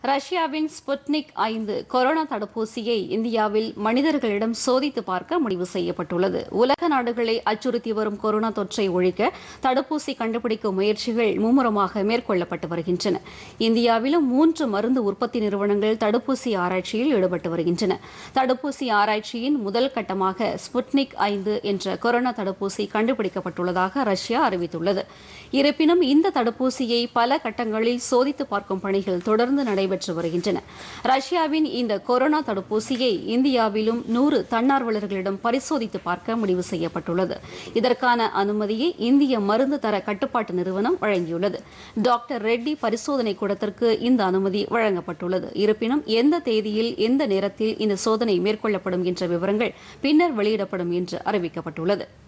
ரஷ்யாவின் ஸ்புட்னிக் ஐந்து கொரோனா தடுப்பூசியை இந்தியாவில் மனிதர்களிடம் சோதித்து பார்க்க முடிவு செய்யப்பட்டுள்ளது உலக நாடுகளை அச்சுறுத்தி வரும் கொரோனா தொற்றை ஒழிக்க தடுப்பூசி கண்டுபிடிக்கும் முயற்சிகள் மும்முரமாக மேற்கொள்ளப்பட்டு வருகின்றன இந்தியாவிலும் மூன்று மருந்து உற்பத்தி நிறுவனங்கள் தடுப்பூசி ஆராய்ச்சியில் ஈடுபட்டு வருகின்றன தடுப்பூசி ஆராய்ச்சியின் முதல் கட்டமாக ஸ்புட்னிக் ஐந்து என்ற கொரோனா தடுப்பூசி கண்டுபிடிக்கப்பட்டுள்ளதாக ரஷ்யா அறிவித்துள்ளது இருப்பினும் இந்த தடுப்பூசியை பல கட்டங்களில் சோதித்து பார்க்கும் பணிகள் தொடர்ந்து நடைபெற்று வருகின்றன ரஷ்யாவின் இந்த கொரோனா தடுப்பூசியை இந்தியாவிலும் நூறு தன்னார்வலர்களிடம் பரிசோதித்து பார்க்க முடிவு செய்யப்பட்டுள்ளது இதற்கான அனுமதியை இந்திய மருந்து தர கட்டுப்பாட்டு நிறுவனம் வழங்கியுள்ளது டாக்டர் ரெட்டி பரிசோதனை கூடத்திற்கு இந்த அனுமதி வழங்கப்பட்டுள்ளது இருப்பினும் எந்த தேதியில் எந்த நேரத்தில் இந்த சோதனை மேற்கொள்ளப்படும் என்ற விவரங்கள் பின்னர் வெளியிடப்படும் என்று அறிவிக்கப்பட்டுள்ளது